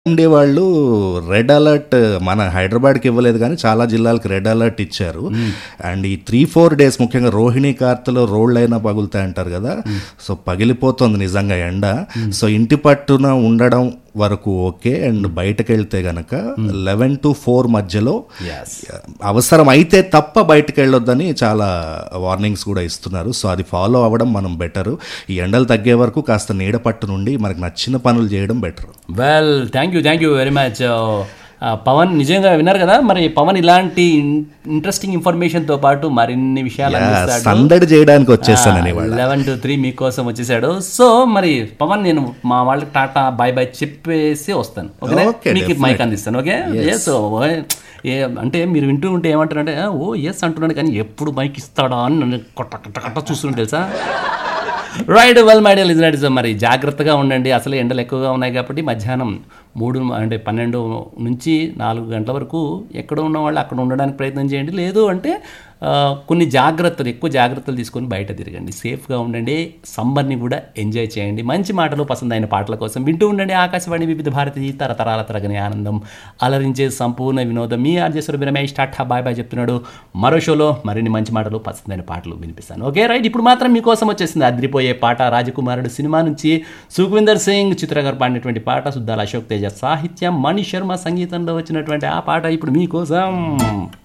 ఉండే వాళ్ళు red alert మన హైదరాబాద్కి ఇవ్వలేదు కానీ చాలా జిల్లాలకు రెడ్ అలర్ట్ ఇచ్చారు అండ్ ఈ త్రీ ఫోర్ డేస్ ముఖ్యంగా రోహిణి కార్తెలో రోడ్లు అయినా పగులుతాయి అంటారు కదా సో పగిలిపోతుంది నిజంగా ఎండ సో ఇంటి పట్టున ఉండడం వరకు ఓకే అండ్ బయటకు వెళ్తే గనక లెవెన్ టు ఫోర్ మధ్యలో Yes. అవసరం అయితే తప్ప బయటకు వెళ్ళొద్దని చాలా వార్నింగ్స్ కూడా ఇస్తున్నారు సో అది ఫాలో అవ్వడం మనం బెటర్ ఈ ఎండలు తగ్గే వరకు కాస్త నీడ పట్టు నుండి మనకు నచ్చిన పనులు చేయడం better well thank you thank you very much Pavan నిజంగా విన్నారు కదా మరి పవన్ ఇలాంటి ఇంట్రెస్టింగ్ ఇన్ఫర్మేషన్తో పాటు మరిన్ని విషయాలు అందిస్తాడు సందడి చేయడానికి వచ్చేసానని ఇవాళ లెవెన్ టు త్రీ మీకోసం వచ్చేసాడు సో మరి పవన్ నేను మా వాళ్ళకి టాటా బాయ్ బాయ్ చెప్పేసి వస్తాను ఓకే Okay, మీకు మైక్ అందిస్తాను ఓకే ఎస్ ఏ అంటే మీరు వింటూ ఉంటే ఏమంటారంటే ఓ ఎస్ అంటున్నాడు కానీ ఎప్పుడు మైక్ ఇస్తాడా అని నన్ను కొట్ట కట్ట కట్ట చూస్తుంటే తెలుసా right well my dear listeners మరి జాగ్రత్తగా ఉండండి అసలు ఎండలు ఎక్కువగా ఉన్నాయి కాబట్టి మధ్యాహ్నం మూడు అంటే పన్నెండు నుంచి నాలుగు గంటల వరకు ఎక్కడ ఉన్న వాళ్ళు అక్కడ ఉండడానికి ప్రయత్నం చేయండి లేదు అంటే ఆ, కొన్ని జాగ్రత్తలు ఎక్కువ జాగ్రత్తలు తీసుకొని బయట తిరగండి సేఫ్గా ఉండండి సమ్మర్ని కూడా ఎంజాయ్ చేయండి మంచి మాటలు పసందైన పాటల కోసం వింటూ ఉండండి ఆకాశవాణి వివిధ భారతి తరతరాల తరగని ఆనందం అలరించే సంపూర్ణ వినోదం మీ ఆర్జేశ్వర రమేష్ టాటా బాయ్ బాయ్ చెప్తున్నాడు మరో షోలో మరిన్ని మంచి మాటలు పసందైన పాటలు వినిపిస్తాను ఓకే రైట్ ఇప్పుడు మాత్రం మీకోసం వచ్చేసింది అద్రిపోయే పాట రాజకుమారుడు సినిమా నుంచి సుఖ్విందర్ సింగ్ చిత్ర గారు పాడినటువంటి పాట సుద్దాల అశోక్ తేజ సాహిత్యం మణి శర్మ సంగీతంలో వచ్చినటువంటి ఆ పాట ఇప్పుడు మీకోసం